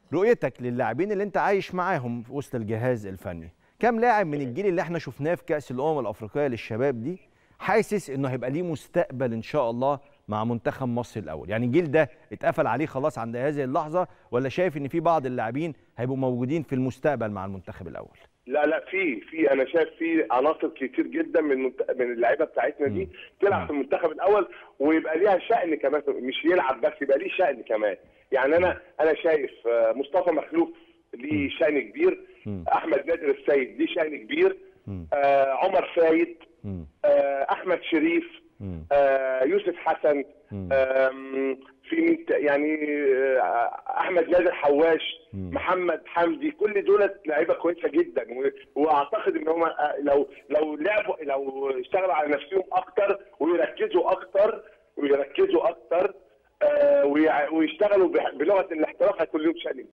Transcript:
رؤيتك للاعبين اللي انت عايش معاهم في وسط الجهاز الفني كم لاعب من الجيل اللي احنا شفناه في كاس الامم الافريقيه للشباب دي حاسس انه هيبقى ليه مستقبل ان شاء الله مع منتخب مصر الاول يعني الجيل ده اتقفل عليه خلاص عند هذه اللحظه ولا شايف ان في بعض اللاعبين هيبقوا موجودين في المستقبل مع المنتخب الاول لا لا في في انا شايف في عناصر كتير جدا من منت- من اللعيبه بتاعتنا دي تلعب في المنتخب الاول ويبقى ليها شأن كمان مش يلعب بس يبقى ليه شأن كمان يعني انا انا شايف آه، مصطفى مخلوف ليه شأن كبير احمد نادر السيد ليه شأن كبير آه عمر فايد مم. آه احمد شريف مم. آه يوسف حسن آم، في مين تا- يعني آه، احمد نادر حواش محمد حمدي كل دول لعيبه كويسه جدا و- واعتقد ان هم آه، لو لو لعبوا لو اشتغلوا على نفسهم اكتر ويركزوا اكتر ويركزوا اكتر آه، ويع- ويشتغلوا بح- بلغه الاحتراف هيكون لهم شأن